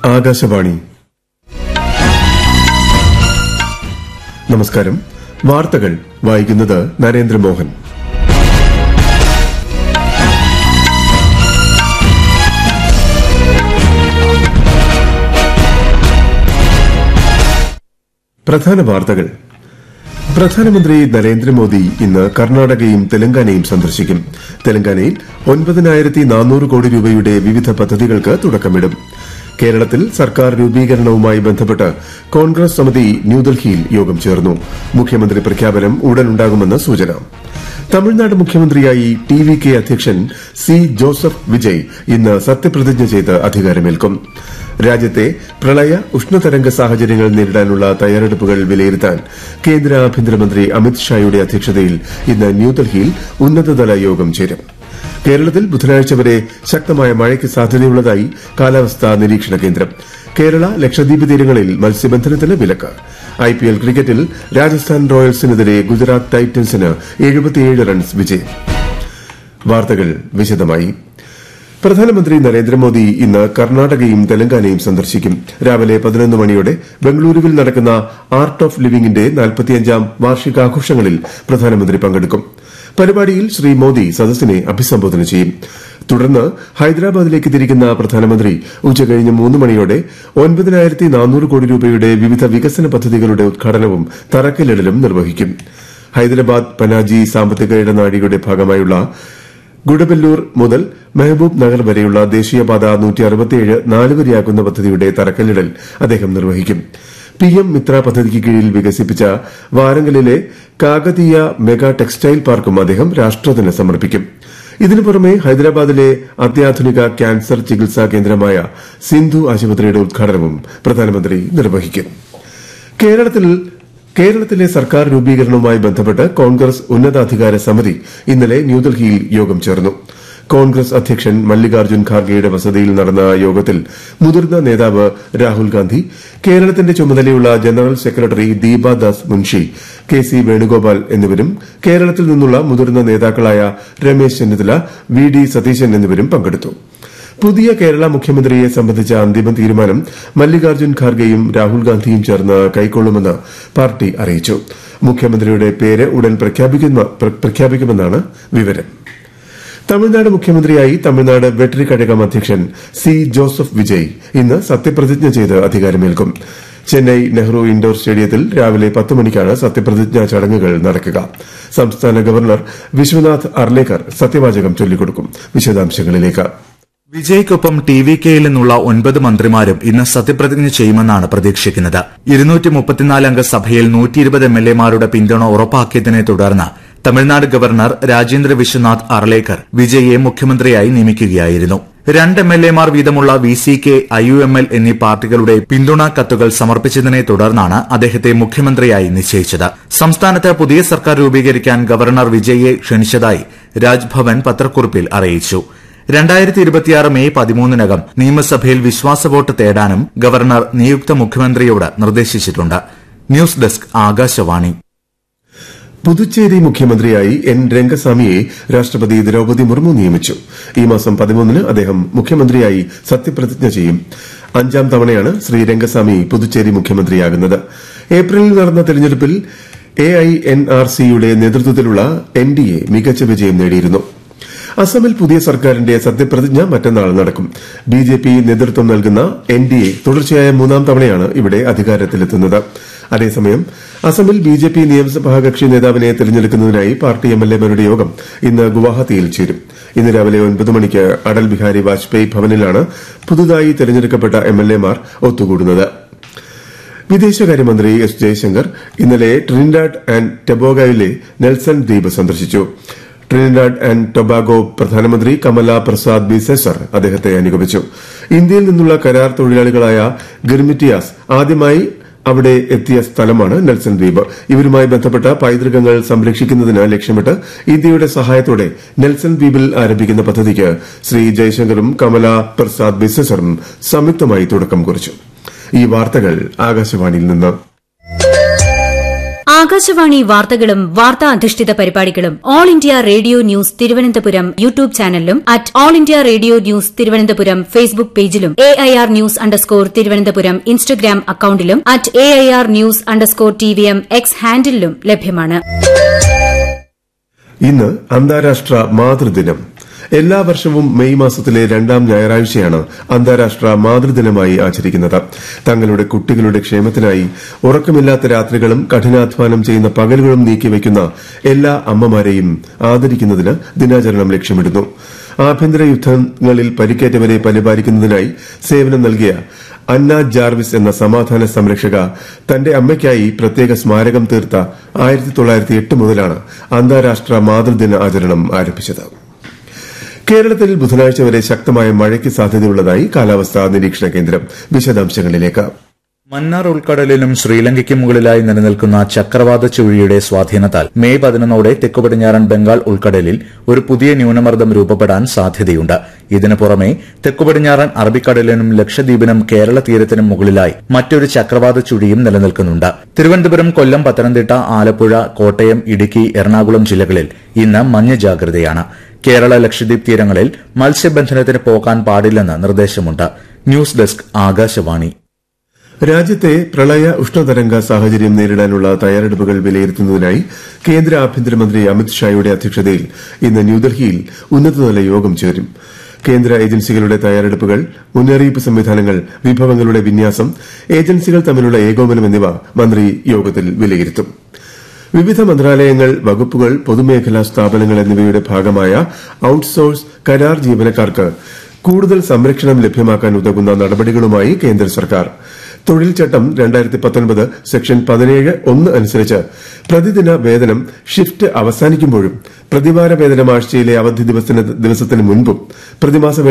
ആകാശവാണി നമസ്കാരം വാർത്തകൾ വായിക്കുന്നത് നരേന്ദ്രമോഹൻ പ്രധാന വാർത്തകൾ പ്രധാനമന്ത്രി നരേന്ദ്രമോദി ഇന്ന് കർണാടകയും തെലങ്കാനയും സന്ദർശിക്കും തെലങ്കാനയിൽ ഒൻപതിനായിരത്തി നാനൂറ് കോടി രൂപയുടെ വിവിധ പദ്ധതികൾക്ക് തുടക്കമിടും കേരളത്തിൽ സർക്കാർ രൂപീകരണവുമായി ബന്ധപ്പെട്ട് കോൺഗ്രസ് സമിതി ന്യൂഡൽഹിയിൽ യോഗം ചേർന്നു മുഖ്യമന്ത്രി പ്രഖ്യാപനം ഉടനുണ്ടാകുമെന്ന് സൂചന തമിഴ്നാട് മുഖ്യമന്ത്രിയായി ടി വി കെ അധ്യക്ഷൻ സി ജോസഫ് വിജയ് ഇന്ന് സത്യപ്രതിജ്ഞ ചെയ്ത് അധികാരമേൽക്കും രാജ്യത്തെ പ്രളയ ഉഷ്ണതരംഗ സാഹചര്യങ്ങൾ നേരിടാനുള്ള തയ്യാറെടുപ്പുകൾ വിലയിരുത്താൻ കേന്ദ്ര ആഭ്യന്തരമന്ത്രി അമിത്ഷായുടെ അധ്യക്ഷതയിൽ ഇന്ന് ന്യൂഡൽഹിയിൽ ഉന്നതതല യോഗം ചേരും കേരളത്തിൽ ബുധനാഴ്ച വരെ ശക്തമായ മഴയ്ക്ക് സാധ്യതയുള്ളതായി കാലാവസ്ഥാ നിരീക്ഷണ കേന്ദ്രം കേരള ലക്ഷദ്വീപ് തീരങ്ങളിൽ മത്സ്യബന്ധനത്തിന് വിലക്ക് ഐപിഎൽ ക്രിക്കറ്റിൽ രാജസ്ഥാൻ റോയൽസിനെതിരെ ഗുജറാത്ത് ടൈറ്റൻസിന് എഴുപത്തിയേഴ് റൺസ് വിജയം വാർത്തകൾ വിശദമായി പ്രധാനമന്ത്രി നരേന്ദ്രമോദി ഇന്ന് കർണാടകയും തെലങ്കാനയും സന്ദർശിക്കും രാവിലെ പതിനൊന്ന് മണിയോടെ ബംഗളൂരുവിൽ നടക്കുന്ന ആർട്ട് ഓഫ് ലിവിംഗിന്റെ നാൽപ്പത്തിയഞ്ചാം വാർഷികാഘോഷങ്ങളിൽ പ്രധാനമന്ത്രി പങ്കെടുക്കും പരിപാടിയിൽ ശ്രീ മോദി സദസ്സിനെ അഭിസംബോധന ചെയ്യും തുടർന്ന് ഹൈദരാബാദിലേക്ക് തിരിക്കുന്ന പ്രധാനമന്ത്രി ഉച്ചകഴിഞ്ഞ് മൂന്ന് മണിയോടെ ഒൻപതിനായിരത്തി നാനൂറ് കോടി രൂപയുടെ വിവിധ വികസന പദ്ധതികളുടെ ഉദ്ഘാടനവും തറക്കല്ലിടലും നിർവഹിക്കും ഹൈദരാബാദ് പനാജി സാമ്പത്തിക ഇടനാഴിയുടെ ഭാഗമായുള്ള ഗുഡബല്ലൂർ മുതൽ മെഹബൂബ് നഗർ വരെയുള്ള ദേശീയപാത നാലുവരിയാക്കുന്ന പദ്ധതിയുടെ തറക്കല്ലിടൽ അദ്ദേഹം നിർവഹിക്കും പിഎം മിത്ര പദ്ധതിക്ക് കീഴിൽ വികസിപ്പിച്ച വാരങ്കലിലെ കാകതീയ മെഗാ ടെക്സ്റ്റൈൽ പാർക്കും അദ്ദേഹം രാഷ്ട്രത്തിന് സമർപ്പിക്കും ഇതിനു പുറമെ ഹൈദരാബാദിലെ അത്യാധുനിക ക്യാൻസർ ചികിത്സാ കേന്ദ്രമായ സിന്ധു ആശുപത്രിയുടെ ഉദ്ഘാടനവും പ്രധാനമന്ത്രി നിർവഹിക്കും കേരളത്തിൽ കേരളത്തിലെ സർക്കാർ രൂപീകരണവുമായി ബന്ധപ്പെട്ട് കോൺഗ്രസ് ഉന്നതാധികാര സമിതി ഇന്നലെ ന്യൂഡൽഹിയിൽ യോഗം ചേർന്നു കോൺഗ്രസ് അധ്യക്ഷൻ മല്ലികാർജ്ജുൻ ഖാർഗെയുടെ വസതിയിൽ നടന്ന യോഗത്തിൽ മുതിർന്ന നേതാവ് രാഹുൽ ഗാന്ധി കേരളത്തിന്റെ ചുമതലയുള്ള general secretary Deepa Das Munshi K C Venugopal എന്നിവരും കേരളത്തിൽ നിന്നുള്ള മുതിർന്ന നേതാക്കളായ രമേശ് ചെന്നിത്തല വി ഡി സതീശൻ എന്നിവരും പങ്കെടുത്തു പുതിയ കേരള മുഖ്യമന്ത്രിയെ സംബന്ധിച്ച അന്തിമ തീരുമാനം മല്ലികാർജ്ജുൻ ഖാർഗെയും രാഹുൽ ഗാന്ധിയും ചേർന്ന് കൈക്കൊള്ളുമെന്ന് പാർട്ടി അറിയിച്ചു മുഖ്യമന്ത്രിയുടെ പേര് ഉടൻ പ്രഖ്യാപിക്കുമെന്നാണ് വിവരം തമിഴ്നാട് മുഖ്യമന്ത്രിയായി തമിഴ്നാട് വെട്ടറി കഴകം അധ്യക്ഷൻ സി ജോസഫ് വിജയ് ഇന്ന് സത്യപ്രതിജ്ഞ ചെയ്ത് അധികാരമേൽക്കും ചെന്നൈ നെഹ്റു ഇൻഡോർ സ്റ്റേഡിയത്തിൽ രാവിലെ പത്ത് മണിക്കാണ് സത്യപ്രതിജ്ഞാ ചടങ്ങുകൾ നടക്കുക സംസ്ഥാന ഗവർണർ വിശ്വനാഥ് അർലേക്കർ സത്യവാചകം ചൊല്ലിക്കൊടുക്കും വിശദാംശങ്ങളിലേക്ക് വിജയ്ക്കൊപ്പം ടി വി കെയിൽ നിന്നുള്ള ഒൻപത് മന്ത്രിമാരും ഇന്ന് സത്യപ്രതിജ്ഞ ചെയ്യുമെന്നാണ് പ്രതീക്ഷിക്കുന്നത് ഇരുന്നൂറ്റി മുപ്പത്തിനാല് അംഗ സഭയിൽ നൂറ്റി ഇരുപത് എം എൽ എമാരുടെ പിന്തുണ ഉറപ്പാക്കിയതിനെ തുടർന്ന് തമിഴ്നാട് ഗവർണർ രാജേന്ദ്ര വിശ്വനാഥ് അർലേക്കർ വിജയെ മുഖ്യമന്ത്രിയായി നിയമിക്കുകയായിരുന്നു രണ്ട് എം എൽ എമാർ വീതമുള്ള V C K I U M L എന്നീ പാർട്ടികളുടെ പിന്തുണാ കത്തുകൾ സമർപ്പിച്ചതിനെ തുടർന്നാണ് അദ്ദേഹത്തെ മുഖ്യമന്ത്രിയായി നിശ്ചയിച്ചത് സംസ്ഥാനത്ത് പുതിയ സർക്കാർ രൂപീകരിക്കാൻ ഗവർണർ വിജയെ ക്ഷണിച്ചതായി രാജ്ഭവൻ പത്രക്കുറിപ്പിൽ അറിയിച്ചു രണ്ടായിരത്തി ഇരുപത്തിയാറ് മെയ് പതിമൂന്നിനകം നിയമസഭയിൽ വിശ്വാസ വോട്ട് തേടാനും ഗവർണർ നിയുക്ത മുഖ്യമന്ത്രിയോട് നിർദ്ദേശിച്ചിട്ടുണ്ട് ന്യൂസ് ഡെസ്ക് ആകാശവാണി പുതുച്ചേരി മുഖ്യമന്ത്രിയായി എൻ രംഗസ്വാമിയെ രാഷ്ട്രപതി ദ്രൌപതി മുർമു നിയമിച്ചു ഈ മാസം പതിമൂന്നിന് അദ്ദേഹം മുഖ്യമന്ത്രിയായി സത്യപ്രതിജ്ഞ ചെയ്യും അഞ്ചാം തവണയാണ് ശ്രീ രംഗസ്വാമി പുതുച്ചേരി മുഖ്യമന്ത്രിയാകുന്നത് ഏപ്രിലിൽ നടന്ന തെരഞ്ഞെടുപ്പിൽ എ ഐ എൻ ആർ സിയുടെ നേതൃത്വത്തിലുള്ള എൻ ഡി എ മികച്ച വിജയം നേടിയിരുന്നു അസമിൽ പുതിയ സർക്കാരിന്റെ സത്യപ്രതിജ്ഞ മറ്റന്നാൾ നടക്കും ബി ജെ പി നേതൃത്വം നൽകുന്ന എൻ ഡി എ തുടർച്ചയായ മൂന്നാം തവണയാണ് ഇവിടെ അധികാരത്തിലെത്തുന്നത് അതേസമയം അസമിൽ ബി ജെ പി നിയമസഭാ കക്ഷി നേതാവിനെ തെരഞ്ഞെടുക്കുന്നതിനായി പാർട്ടി എം എൽ എമാരുടെ യോഗം ഇന്ന് ഗുവാഹത്തിയിൽ ചേരും ഇന്ന് രാവിലെ ഒൻപത് മണിക്ക് അടൽ ബിഹാരി വാജ്പേയി ഭവനിലാണ് പുതുതായി തെരഞ്ഞെടുക്കപ്പെട്ട എം എൽ എമാർ ഒത്തുകൂടുന്നത് വിദേശകാര്യമന്ത്രി എസ് ജയശങ്കർ ഇന്നലെ ട്രിനിഡാഡ് ആൻഡ് ടെബോഗയിലെ നെൽസൺ ദ്വീപ് സന്ദർശിച്ചു ട്രിനിഡാഡ് ആൻഡ് ടൊബാഗോ പ്രധാനമന്ത്രി കമല പ്രസാദ് ബിസെസർ അദ്ദേഹത്തെ അനുഗമിച്ചു ഇന്ത്യയിൽ നിന്നുള്ള കരാർ തൊഴിലാളികളായ ഗിർമിറ്റിയാസ് ആദ്യമായി അവിടെ എത്തിയ സ്ഥലമാണ് നെൽസൺ ദ്വീപ് ഇവരുമായി ബന്ധപ്പെട്ട പൈതൃകങ്ങൾ സംരക്ഷിക്കുന്നതിന് ലക്ഷ്യമിട്ട് ഇന്ത്യയുടെ സഹായത്തോടെ നെൽസൺ ദ്വീപിൽ ആരംഭിക്കുന്ന പദ്ധതിക്ക് ശ്രീ ജയശങ്കറും കമല പ്രസാദ് ബിസെസറും സംയുക്തമായി തുടക്കം കുറിച്ചു ഈ വാർത്തകൾ ആകാശവാണിയിൽ നിന്ന് ആകാശവാണി വാർത്തകളും വാർത്താ അധിഷ്ഠിത പരിപാടികളും All India Radio news Thiruvananthapuram YouTube ചാനലിലും at All India Radio news Thiruvananthapuram Facebook പേജിലും A I R news underscore Thiruvananthapuram Instagram അക്കൌണ്ടിലും at A I R news underscore T V M X ഹാൻഡിലും ലഭ്യമാണ് ഇന്ന് അന്താരാഷ്ട്ര മാതൃദിനം എല്ലാ വർഷവും മെയ് മാസത്തിലെ രണ്ടാം ഞായറാഴ്ചയാണ് അന്താരാഷ്ട്ര മാതൃദിനമായി ആചരിക്കുന്നത് തങ്ങളുടെ കുട്ടികളുടെ ക്ഷേമത്തിനായി ഉറക്കമില്ലാത്ത രാത്രികളും കഠിനാധ്വാനം ചെയ്യുന്ന പകലുകളും നീക്കിവയ്ക്കുന്ന എല്ലാ അമ്മമാരെയും ആദരിക്കുന്നതിന് ദിനാചരണം ലക്ഷ്യമിടുന്നു ആഭ്യന്തര യുദ്ധങ്ങളിൽ പരിക്കേറ്റവരെ പരിപാലിക്കുന്നതിനായി സേവനം നൽകിയ അന്ന ജാർവിസ് എന്ന സമാധാന സംരക്ഷക തന്റെ അമ്മയ്ക്കായി പ്രത്യേക സ്മാരകം തീർത്ത ആയിരത്തി തൊള്ളായിരത്തി എട്ട് മുതലാണ് അന്താരാഷ്ട്ര മാതൃദിന ആചരണം ആരംഭിച്ചത് കേരളത്തിൽ ബുധനാഴ്ച വരെ ശക്തമായ മഴയ്ക്ക് സാധ്യതയുള്ളതായി കാലാവസ്ഥാ നിരീക്ഷണ കേന്ദ്രം വിശദാംശങ്ങളിലേക്ക് മന്നാർ ഉൾക്കടലിലും ശ്രീലങ്കയ്ക്കും മുകളിലായി നിലനിൽക്കുന്ന ചക്രവാത ചുഴിയുടെ സ്വാധീനത്താൽ മെയ് പതിനൊന്നോടെ തെക്കുപടിഞ്ഞാറൻ ബംഗാൾ ഉൾക്കടലിൽ ഒരു പുതിയ ന്യൂനമർദ്ദം രൂപപ്പെടാൻ സാധ്യതയുണ്ട് ഇതിനു പുറമെ തെക്കുപടിഞ്ഞാറൻ അറബിക്കടലിനും ലക്ഷദ്വീപിനും കേരള തീരത്തിനും മുകളിലായി മറ്റൊരു ചക്രവാത ചുഴിയും നിലനിൽക്കുന്നുണ്ട് തിരുവനന്തപുരം കൊല്ലം പത്തനംതിട്ട ആലപ്പുഴ കോട്ടയം ഇടുക്കി എറണാകുളം ജില്ലകളിൽ ഇന്ന് മഞ്ഞ ജാഗ്രതയാണ് കേരള ലക്ഷദ്വീപ് തീരങ്ങളിൽ മത്സ്യബന്ധനത്തിന് പോകാൻ പാടില്ലെന്ന് നിർദ്ദേശമുണ്ട് ന്യൂസ് ഡെസ്ക് ആകാശവാണി രാജ്യത്തെ പ്രളയ ഉഷ്ണതരംഗ സാഹചര്യം നേരിടാനുള്ള തയ്യാറെടുപ്പുകൾ വിലയിരുത്തുന്നതിനായി കേന്ദ്ര ആഭ്യന്തരമന്ത്രി അമിത്ഷായുടെ അധ്യക്ഷതയിൽ ഇന്ന് ന്യൂഡൽഹിയിൽ ഉന്നതതല യോഗം ചേരും കേന്ദ്ര ഏജൻസികളുടെ തയ്യാറെടുപ്പുകൾ മുന്നറിയിപ്പ് സംവിധാനങ്ങൾ വിഭവങ്ങളുടെ വിന്യാസം ഏജൻസികൾ തമ്മിലുള്ള ഏകോപനം എന്നിവ മന്ത്രി യോഗത്തിൽ വിലയിരുത്തും വിവിധ മന്ത്രാലയങ്ങൾ വകുപ്പുകൾ പൊതുമേഖലാ സ്ഥാപനങ്ങൾ എന്നിവയുടെ ഭാഗമായ ഔട്ട്സോഴ്സ് കരാർ ജീവനക്കാർക്ക് കൂടുതൽ സംരക്ഷണം ലഭ്യമാക്കാൻ ഉതകുന്ന നടപടികളുമായി കേന്ദ്ര സർക്കാർ തൊഴിൽ ചട്ടം രണ്ടായിരത്തി പത്തൊൻപത് സെക്ഷൻ പതിനേഴ് ഒന്ന് അനുസരിച്ച് പ്രതിദിന വേതനം ഷിഫ്റ്റ് അവസാനിക്കുമ്പോഴും പ്രതിവാര വേതനം ആഴ്ചയിലെ അവധി ദിവസത്തിന് മുൻപും പ്രതിമാസ